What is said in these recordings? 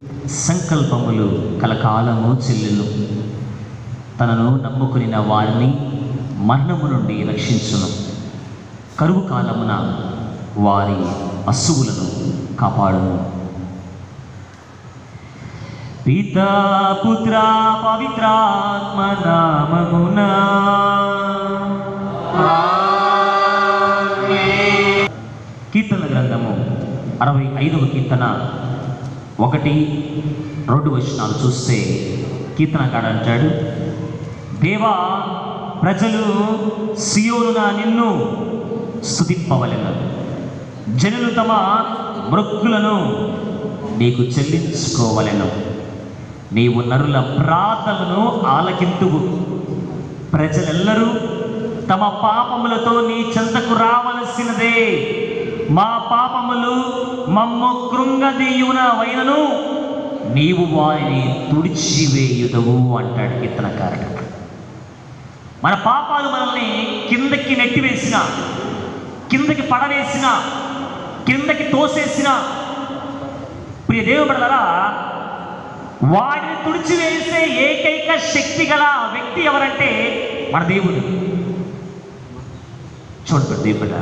సంకల్పములు కలకాలము చెల్లెలు తనను నమ్ముకుని వారిని మరణము నుండి రక్షించును కరువు కాలమున వారి అసువులను కాపాడును పితా పుత్ర పవిత్రాత్మ నామమునా కీర్తన గ్రంథము అరవై ఐదవ కీర్తన ఒకటి రెండు వచనాలు చూస్తే కీర్తనకాడు అంటాడు దేవా ప్రజలు సియోనున నిన్ను స్తుతింపవలెను జనులు తమ మృక్కులను నీకు చెల్లించుకోవలెను నీవు నరుల ప్రార్థనను ఆలకింతువు ప్రజలెల్లరూ తమ పాపములతో నీ చెంతకు రావలసినదే మా పాపములు మమ్ము కృంగదీయున వైనను నీవు వారిని తుడిచివేయుదవు అంటాడు కీర్తనకారుడు మన పాపాలు మనల్ని కిందకి నెట్టివేసిన కిందకి పడవేసిన కిందకి తోసేసిన ప్రియ దేవుడలరా వాడిని తుడిచివేసే ఏకైక శక్తి గల వ్యక్తి ఎవరంటే మన దేవుడు చూడండి దేవుడ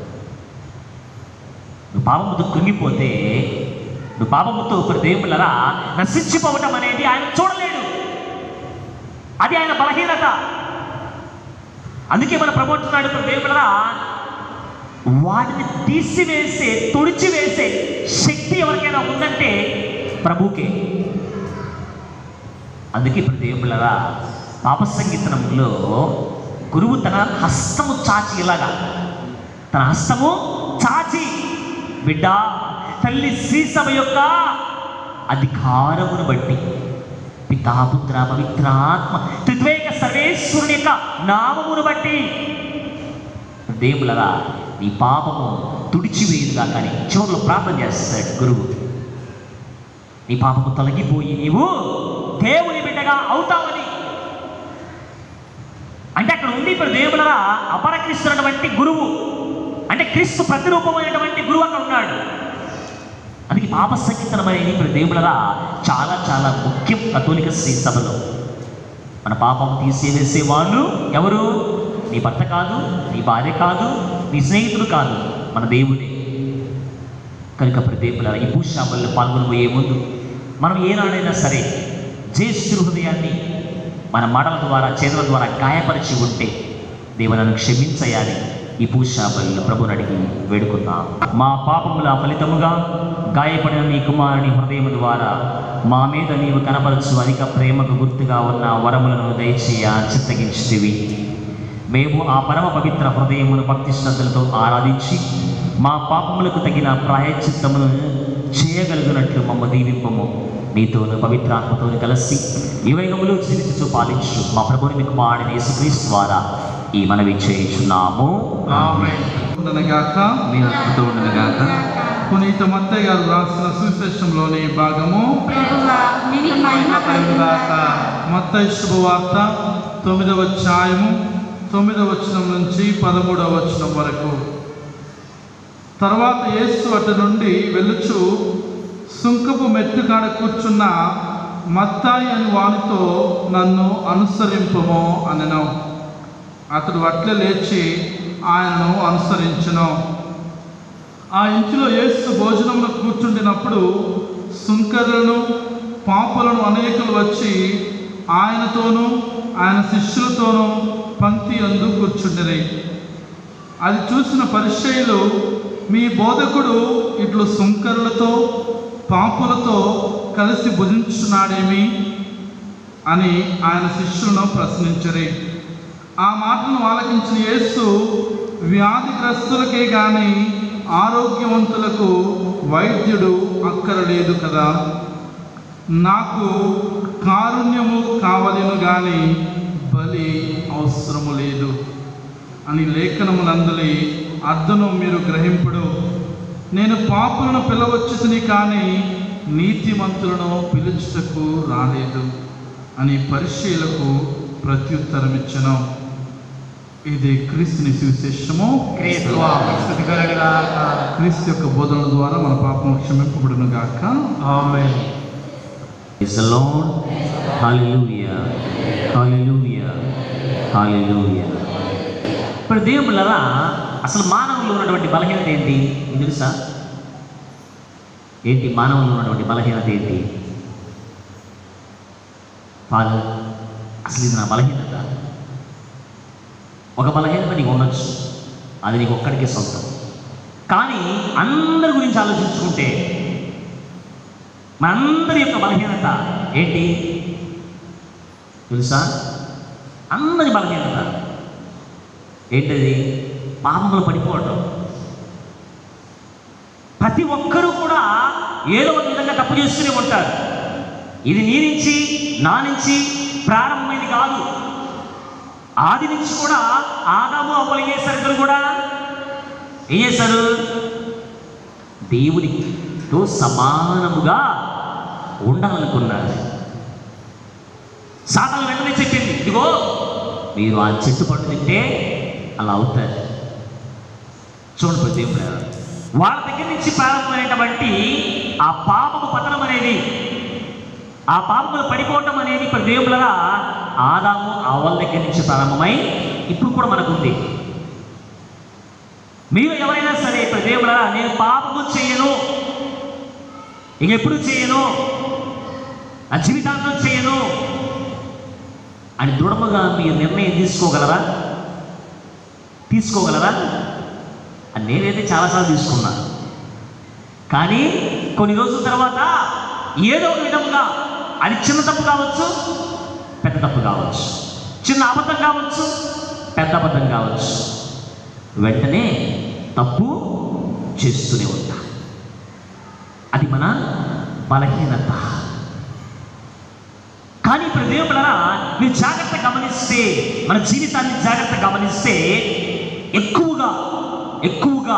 నువ్వు పాపముతో కృంగిపోతే నువ్వు పాపముతో ఇప్పుడు దేవుళ్ళరా నశించిపోవటం అనేది ఆయన చూడలేడు అది ఆయన బలహీనత అందుకే మన ప్రభుత్వం ఇప్పుడు దేవుళ్ళరా వాటిని తీసివేసే తుడిచివేసే శక్తి ఎవరికైనా ఉందంటే ప్రభుకే అందుకే ఇప్పుడు దేవుళ్ళరా పాప సంగీతనంలో గురువు తన హస్తము చాచి ఇలాగా తన హస్తము చాచి బిడ్డ తల్లి శ్రీసభ యొక్క అధికారమును బట్టి పితాపుత్ర పవిత్రాత్మ త్రిద్వేక సర్వేశ్వరుని యొక్క నామమును బట్టి దేవులరా నీ పాపము తుడిచివేయుదుగా కానీ చివరిలో ప్రార్థన చేస్తాడు గురువు నీ పాపము తొలగిపోయి నీవు దేవుని బిడ్డగా అవుతావని అంటే అక్కడ ఉంది ఇప్పుడు దేవులరా అపరక్రీస్తున్నటువంటి గురువు అంటే క్రీస్తు ప్రతిరూపమైనటువంటి గురువు అక్కడ ఉన్నాడు అందుకే పాప సంగీతనం అనేది ఇప్పుడు దేవులరా చాలా చాలా ముఖ్యం కథోలిక శ్రీ సభలో మన పాపం తీసివేసే వాళ్ళు ఎవరు నీ భర్త కాదు నీ భార్య కాదు నీ స్నేహితుడు కాదు మన దేవుడే కనుక ప్రదేపుల ఈ భూశాపల్లో పాల్గొనబోయే ముందు మనం ఏనాడైనా సరే జ్యేష్ఠుల హృదయాన్ని మన మాటల ద్వారా చేతుల ద్వారా గాయపరిచి ఉంటే దేవులను క్షమించయాలి ఈ భూశాపల్లో ప్రభుని అడిగి వేడుకుందాం మా పాపముల ఫలితముగా గాయపడిన నీ కుమారుని హృదయం ద్వారా మా మీద నీవు కనపరచు అధిక ప్రేమకు గుర్తుగా ఉన్న వరములను దయచేయ చిత్తగించితివి మేము ఆ పరమ పవిత్ర హృదయమును భక్తి శ్రద్ధలతో ఆరాధించి మా పాపములకు తగిన ప్రాయచిత్తమును చేయగలిగినట్లు మమ్మ దీవింపము నీతోను పవిత్రాత్మతోను కలిసి యువగములు జీవించు పాలించు మా ప్రభుని మీకు మాడిన యేసుక్రీస్తు ద్వారా ఈ మనవి చేయించున్నాము ఉండనగాక మీ ఆత్మతో ఉండగాక పునీత మత్తయ్య గారు రాసిన సువిశేషంలోని భాగము ప్రభువా, నీకు మహిమ కలుగుగాక. మత్తయి శుభవార్త తొమ్మిదవ అధ్యాయము తొమ్మిదవ వచనం నుంచి పదమూడవ వచనం వరకు తర్వాత యేసు అటు నుండి వెళ్ళుచు సుంకపు మెట్టు కాడ కూర్చున్న మత్తాయి అని వానితో నన్ను అనుసరింపము అనెను అతడు అట్లే లేచి ఆయనను అనుసరించును ఆ ఇంటిలో యేసు భోజనమును కూర్చుండినప్పుడు సుంకరులను పాపులను అనేకులు వచ్చి ఆయనతోనూ ఆయన శిష్యులతోనూ పంక్తి అందు కూర్చుండిరి అది చూసిన పరిచయులు మీ బోధకుడు ఇట్లు సుంకరులతో పాపులతో కలిసి భుజించున్నాడేమి అని ఆయన శిష్యులను ప్రశ్నించరి ఆ మాటను ఆలకించిన యేసు వ్యాధిగ్రస్తులకే గాని ఆరోగ్యవంతులకు వైద్యుడు అక్కరలేదు కదా నాకు కారుణ్యము కావలెను గాని బలి అవసరము లేదు అని లేఖనములందలి అర్థను మీరు గ్రహింపుడు నేను పాపులను పిలవచ్చుతుని కానీ నీతిమంతులను పిలుచుటకు రాలేదు అని పరిశీలకు ప్రత్యుత్తరం ఇచ్చను ఇది క్రీస్తుని సువిశేషము క్రీస్తువా స్థుతి కలుగుగాక. క్రీస్తు యొక్క బోధనల ద్వారా మన పాపం క్షమింపబడును గాక ఆమేన్ Praise the Lord. Hallelujah. Hallelujah. Hallelujah. ఇప్పుడు దేవుళ్ళరా అసలు మానవుల్లో ఉన్నటువంటి బలహీనత ఏంటి మీకు తెలుసా ఏంటి మానవుల్లో ఉన్నటువంటి బలహీనత ఏంటి ఫాదర్ అసలు ఇది నా బలహీనత ఒక బలహీనత నీకు ఉండొచ్చు అది నీకు ఒక్కడికే సొంతం కానీ అందరి గురించి ఆలోచించుకుంటే మనందరి యొక్క బలహీనత ఏంటి తెలుసా అందరి బలహీనత ఏంటది పాపంలో పడిపోవటం ప్రతి ఒక్కరూ కూడా ఏదో ఒక విధంగా తప్పు చేస్తూనే ఉంటారు ఇది నీ నుంచి నా నుంచి ప్రారంభమైంది కాదు ఆది నుంచి కూడా ఆదాము అవ్వలు ఏం చేశారు ఇద్దరు కూడా ఏం చేశారు దేవునితో సమానముగా ఉండాలనుకున్నారు సాతాను వెంటనే చెప్పింది ఇదిగో మీరు ఆ చెట్టు పండు తింటే అలా అవుతారు చూడండి ప్రతి దేవుడు వాళ్ళ దగ్గర నుంచి ప్రారంభమైనటువంటి ఆ పాపము పతనం అనేది ఆ పాపములు పడిపోవటం అనేది ఇప్పుడు దేవులరా ఆదాము ఆవల దగ్గర నుంచి ప్రారంభమై ఇప్పుడు కూడా మనకుంది మీరు ఎవరైనా సరే ఇప్పుడు దేవులరా నేను పాపము చేయను ఇంకెప్పుడు చేయను నా జీవితాంతం చేయను అని దృఢముగా మీరు నిర్ణయం తీసుకోగలరా తీసుకోగలరా అని నేనైతే చాలాసార్లు తీసుకున్నాను కానీ కొన్ని రోజుల తర్వాత ఏదో ఒక విధముగా అది చిన్న తప్పు కావచ్చు పెద్ద తప్పు కావచ్చు చిన్న అబద్ధం కావచ్చు పెద్ద అబద్ధం కావచ్చు వెంటనే తప్పు చేస్తూనే ఉంటా అది మన బలహీనత కానీ ఇప్పుడు దేవుడరా మీరు జాగ్రత్త గమనిస్తే మన జీవితాన్ని జాగ్రత్త గమనిస్తే ఎక్కువగా ఎక్కువగా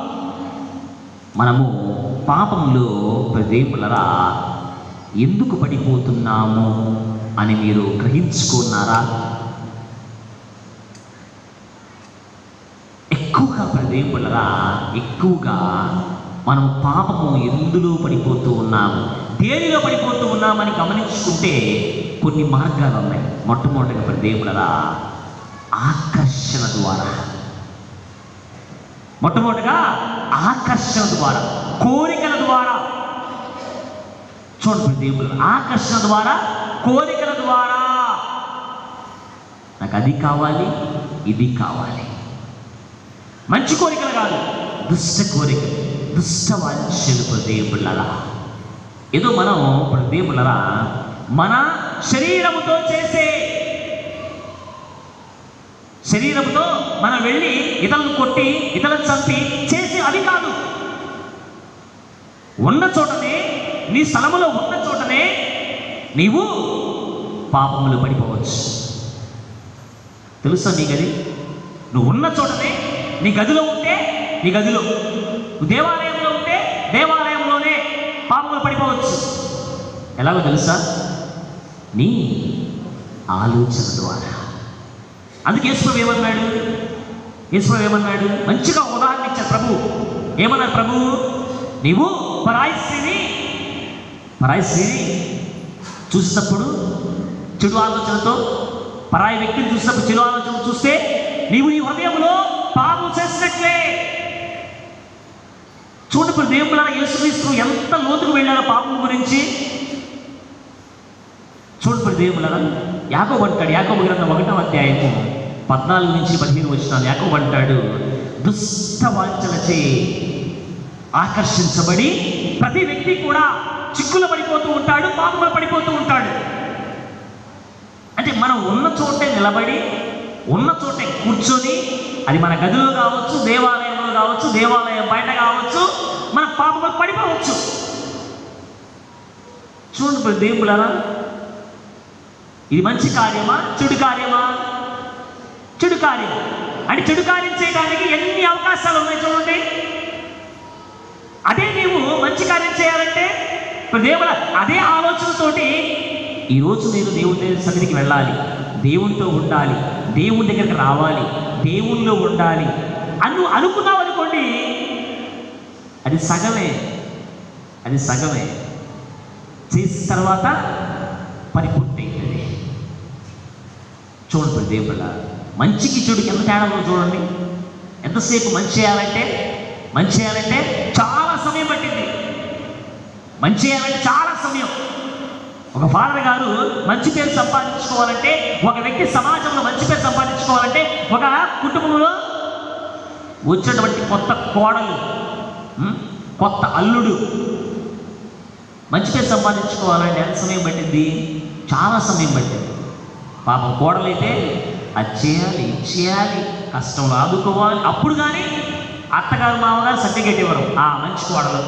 మనము పాపంలో దేవులరా ఎందుకు పడిపోతున్నాము అని మీరు గ్రహించుకున్నారా ఎక్కువగా దేవులరా ఎక్కువగా మనం పాపము ఎందులో పడిపోతూ ఉన్నాము దేనిలో పడిపోతూ ఉన్నామని గమనించుకుంటే కొన్ని మార్గాలు ఉన్నాయి మొట్టమొదటిగా దేవులరా ఆకర్షణ ద్వారా మొట్టమొదటిగా ఆకర్షణ ద్వారా కోరికల ద్వారా చూడండి దేవుడు ఆకర్షణ ద్వారా కోరికల ద్వారా నాకు అది కావాలి ఇది కావాలి మంచి కోరికలు కాదు దుష్ట కోరికలు దుష్ట వాంఛలు దేవుళ్ళరా ఏదో మనం ఇప్పుడు దేవుళ్ళరా మన శరీరముతో చేసే శరీరంతో మనం వెళ్ళి ఇతరులను కొట్టి ఇతరులను చంపి చేసి అది కాదు ఉన్న చోటనే నీ స్థలములో ఉన్న చోటనే నీవు పాపములు పడిపోవచ్చు తెలుసా నీ గది నువ్వు ఉన్న చోటనే నీ గదిలో ఉంటే నీ గదిలో నువ్వు దేవాలయంలో ఉంటే దేవాలయంలోనే పాపములు పడిపోవచ్చు ఎలాగో తెలుసా నీ ఆలోచన ద్వారా అందుకే యేసు ఏమన్నాడు యేసు ఏమన్నాడు మంచిగా ఉదాహరణ ఇచ్చారు ప్రభు ఏమన్నాడు ప్రభు నీవు పరాయి స్త్రీని పరాయి స్త్రీని చూసినప్పుడు చెడు ఆలోచనతో పరాయి వ్యక్తిని చూసినప్పుడు చెడు ఆలోచన చూస్తే నీవు నీ హృదయంలో పాపం చేసినట్లే చూడు ఇప్పుడు దేవుళ్ళ యేసుక్రీస్తు ఎంత లోతుకు వెళ్ళారో పాపం గురించి చూడు ఇప్పుడు దేవుళ్ళ యాకోబు అంటాడు యాకోబు గ్రంథం ఒకటో అధ్యాయము పద్నాలుగు నుంచి పదిహేను వచ్చిన యాకోబు అంటాడు దుష్ట వాంఛలచే ఆకర్షించబడి ప్రతి వ్యక్తి కూడా చిక్కులు పడిపోతూ ఉంటాడు పాపములు పడిపోతూ ఉంటాడు అంటే మనం ఉన్న చోటే నిలబడి ఉన్న చోటే కూర్చొని అది మన గదిలో కావచ్చు దేవాలయంలో కావచ్చు దేవాలయం బయట కావచ్చు మన పాపములు పడిపోవచ్చు చూడండి ఇప్పుడు దేవుళ్ళరా ఇది మంచి కార్యమా చెడు కార్యమా చెడు కార్యం అంటే చెడు కార్యం చేయడానికి ఎన్ని అవకాశాలు ఉన్నాయి చూడండి అదే నీవు మంచి కార్యం చేయాలంటే ఇప్పుడు దేవుల అదే ఆలోచనతోటి ఈరోజు నేను దేవుని సన్నిధికి వెళ్ళాలి దేవునితో ఉండాలి దేవుని దగ్గరికి రావాలి దేవునిలో ఉండాలి అను అనుకున్నావు అనుకోండి అది సగమే అది సగమే చేసిన తర్వాత పని పూర్తయితుంది చూడండి దేవుళ్ళ మంచికి చెడుకి ఎంత తేడా ఉందో చూడండి ఎంతసేపు మంచి చేయాలంటే మంచి చేయాలంటే చాలా సమయం పట్టింది మంచి చేయాలంటే చాలా సమయం ఒక ఫాదర్ గారు మంచి పేరు సంపాదించుకోవాలంటే ఒక వ్యక్తి సమాజంలో మంచి పేరు సంపాదించుకోవాలంటే ఒక కుటుంబంలో వచ్చినటువంటి కొత్త కోడలు ఉం? కొత్త అల్లుడు మంచి పేరు సంపాదించుకోవాలంటే ఎంత సమయం పట్టింది చాలా సమయం పట్టింది పాపం కోడలైతే అది చేయాలి ఇది చేయాలి కష్టంలో ఆదుకోవాలి అప్పుడు కానీ అత్తగారు మామగారు సర్టిఫికేట్ ఇవ్వరు ఆ మంచి కోడలు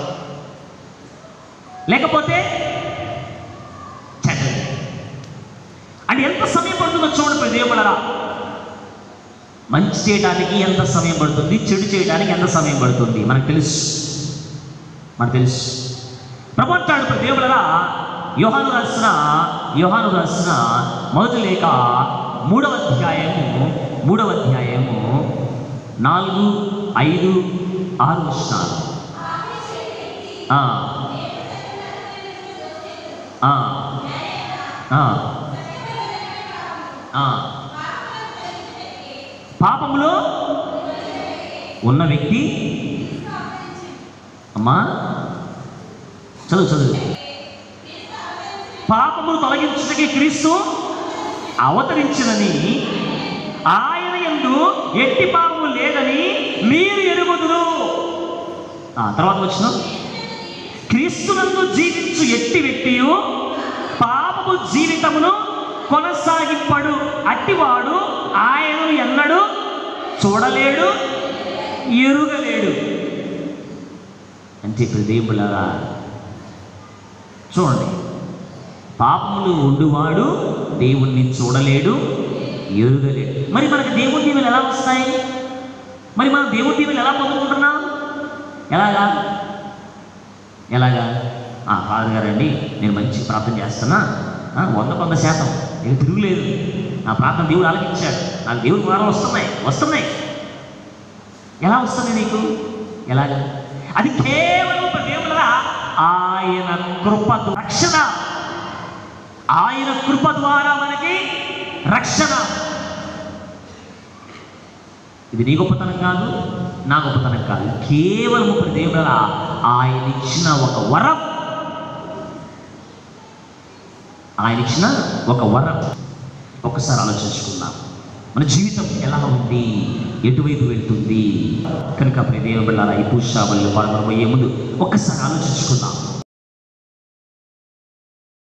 లేకపోతే చెడ్డది అంటే ఎంత సమయం పడుతుందో చూడండి దేవుడరా మంచి చేయడానికి ఎంత సమయం పడుతుంది చెడు చేయడానికి ఎంత సమయం పడుతుంది మనకు తెలుసు మనకు తెలుసు ప్రపంచాడు దేవుడరా యోహాను రాసిన యోహాను రాసిన మొదటి లేఖ మూడవ అధ్యాయము మూడవ అధ్యాయము నాలుగు ఐదు ఆరు వచనాలు ఆ. ఆ. ఆ. ఆ. పాపములో ఉన్న వ్యక్తి అమ్మా చదువు చదువు పాపములు తొలగించుటకి క్రీస్తు అవతరించినని ఆయన ఎందు ఎట్టి పాపము లేదని మీరు ఎరుగుదురు ఆ తర్వాత వచ్చిన క్రీస్తునందు జీవించు ఎట్టి వ్యక్తియు పాపము జీవితమును కొనసాగింపడు అట్టివాడు ఆయనను ఎన్నడు చూడలేడు ఎరుగలేడు అంటే ఇప్పుడు దేవుళ్ళగా చూడండి పాపములు ఉండువాడు దేవుణ్ణి చూడలేడు ఎరుగలేడు మరి మనకు దేవుని దీవెలు ఎలా వస్తాయి మరి మనం దేవుని దీవెలు ఎలా పొందుకుంటున్నాం ఎలాగా ఎలాగా ఆ ఫాదర్ గారండి నేను మంచి ప్రార్థన చేస్తున్నా ఆ, వంద వంద శాతం నేను తిరుగులేదు నా ప్రార్థన దేవుడు ఆలకించాడు నాకు దేవుడు వరాలు వస్తున్నాయి వస్తున్నాయి ఎలా వస్తుంది నీకు ఎలాగా అది కేవలం ఒక దేవుడురా ఆయన కృప ద్వా- రక్షణ ఆయన కృప ద్వారా మనకి రక్షణ ఇది నీ గొప్పతనం కాదు నా గొప్పతనం కాదు కేవలం ఒక దేవుడ ఆయన ఇచ్చిన ఒక వరం ఆయన ఇచ్చిన ఒక వరం ఒక్కసారి ఆలోచించుకుందాం మన జీవితం ఎలా ఉంది ఎటువైపు వెళ్తుంది కనుక ప్రియ దేవుడు ఈ పూజాబల్లో పాల్గొనబోయే ముందు ఒక్కసారి ఆలోచించుకుందాం